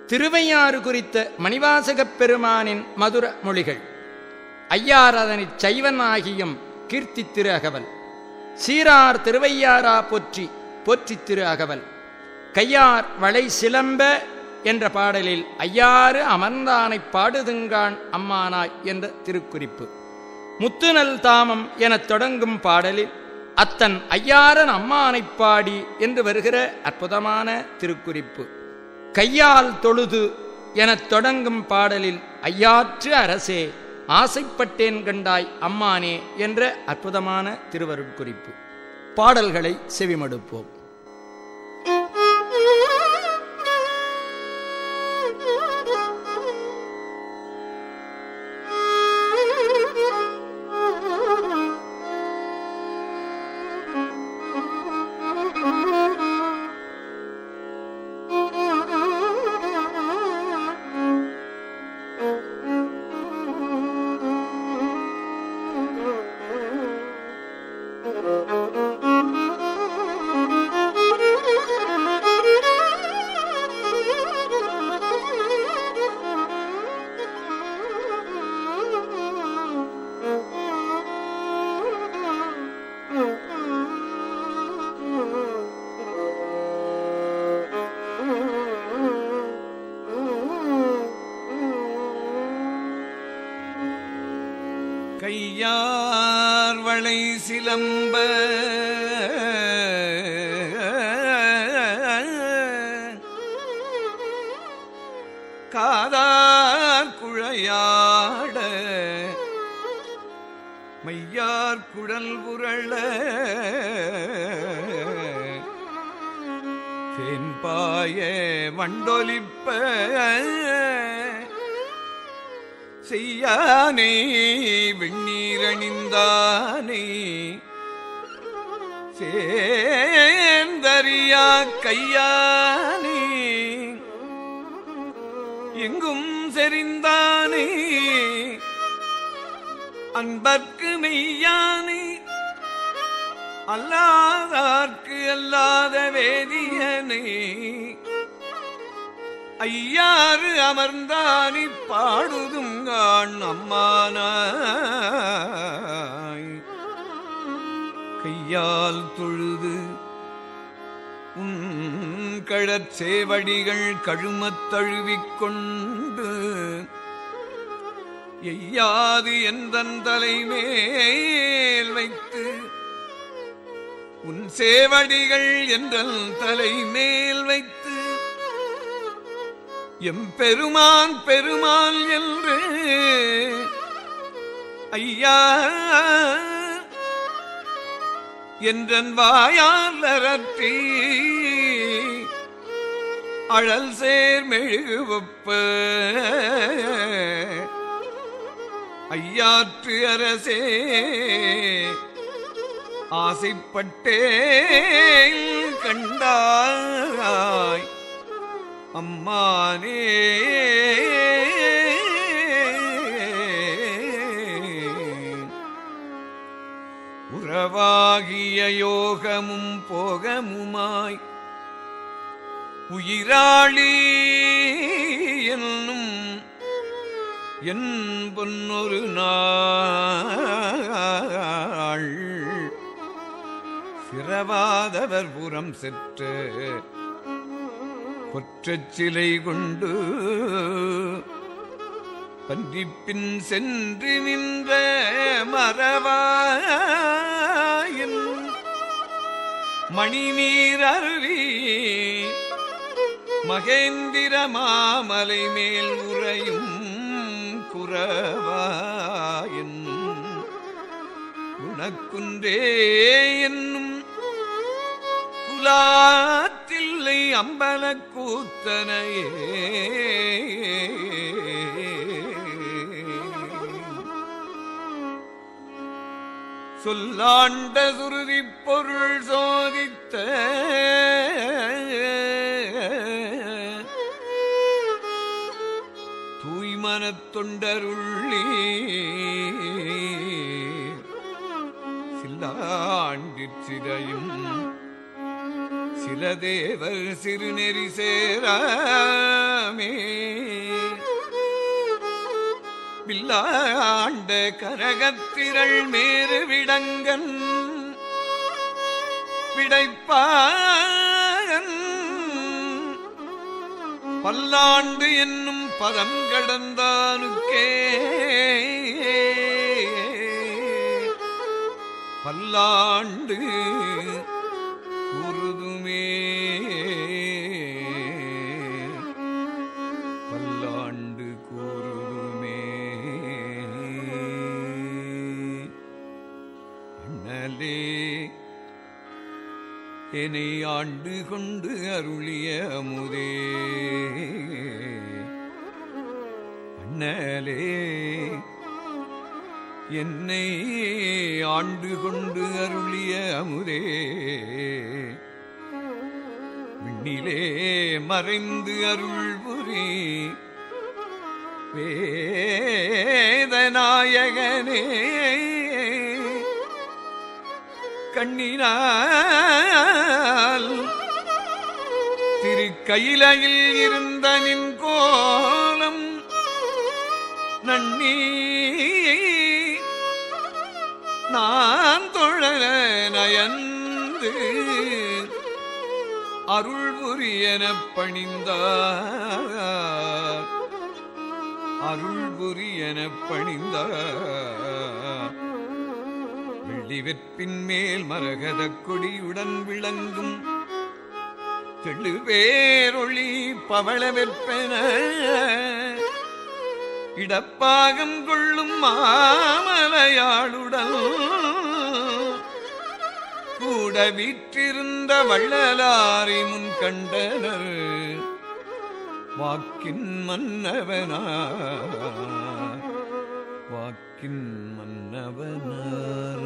திருவையாறு குறித்த மணிவாசகப் பெருமானின் மதுர மொழிகள் ஐயாரதனைச் சைவன் ஆகியும் கீர்த்தி திரு அகவல் சீரார் திருவையாரா போற்றி போற்றி திரு அகவல் கையார் வளை சிலம்ப என்ற பாடலில் ஐயாறு அமர்ந்தானைப் பாடுதுங்கான் அம்மானாய் என்ற திருக்குறிப்பு முத்துநல் தாமம் எனத் தொடங்கும் பாடலில் அத்தன் ஐயாரன் அம்மானைப் பாடி என்று வருகிற அற்புதமான திருக்குறிப்பு கையால் தொழுது எனத் தொடங்கும் பாடலில் ஐயாற்று அரசே ஆசைப்பட்டேன் கண்டாய் அம்மானே என்ற அற்புதமான திருவருட்குறிப்பு பாடல்களை செவிமடுப்போம் கையார் வளை சிலம்ப காதார் குழையாட மையார் குழல் புரள தேன்பாய வண்டொலிப்ப செய்யானே வெண்ணீரணிந்தானே சேந்தரியா கையானே எங்கும் செறிந்தானே அன்பர்க்கு மெய்யானே அல்லாதார்க்கு அல்லாத வேதியனே ஐயாறு அமர்ந்தானி பாடுதுங்கான் அம்மானாய் கையால் தொழுது உன் கழற்சேவடிகள் கழுமத் தழுவிக் கொண்டு எய்யாது எந்தன் தலைமேல் வைத்து உன் சேவடிகள் என்றல் தலைமேல் வைத்து எம் பெருமான் பெருமான் என்று ஐயா என்றன் வாயால் அரற்றி அழல் சேர் மெழுகுவப்ப ஐயாற்று அரசே ஆசைப்பட்டே கண்டாய் அம்மானே உறவாகிய யோகமும் போகமுமாய் உயிராளி என்னும் என் பொன்னொரு நாள் சிறவாதவர் புறம் செற்று கொற்றச் சிலை கொண்டு பன்றிப்பின் சென்று நின்ற மரவாயின் மணிநீர் அருவி மகேந்திர மாமலை மேல் உறையும் குறவாயின் குணக்குன்றே என்னும் குலாத்தில்லை அம்பலக் கூத்தனையே சொல்லாண்ட சுருதி பொருள் சோதித்த தூய்மனத் தொண்டருள்ளி சில்லாண்டிற் சிதையும் சில தேவர் சிறுநெறி சேராமே பில்லாண்ட கரகத்திரள் மேறு விடங்கன் விடைப்பாகன் பல்லாண்டு என்னும் பதம் கடந்தானுக்கே பல்லாண்டு கூறுதுமே பல்லாண்டு கூறுதுமே அண்ணலே என்னை ஆண்டு கொண்டு அருளிய அமுதே அண்ணலே என்னை ஆண்டு கொண்டு அருளிய அமுதே விண்ணிலே மறைந்து அருள் புரி வேதநாயகனே கண்ணினால் திருக்கையிலையில் இருந்த நின் கோலம் நன்னி நான் தொழ நயந்து அருள் புரியனப் பணிந்தார் அருள் புரியனப் பணிந்தார் வெள்ளி வெற்பின் மேல் மரகதக் கொடியுடன் விளங்கும் தெள்ளுவேரொளி பவள வெற்பென இடப்பாகம் கொள்ளும் மாமலையாளுடன் கூட வீற்றிருந்த வள்ளலாரை முன் கண்டனர் வாக்கின் மன்னவனா வாக்கின் மன்னவனார்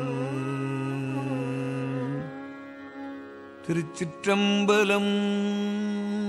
திருச்சிற்றம்பலம்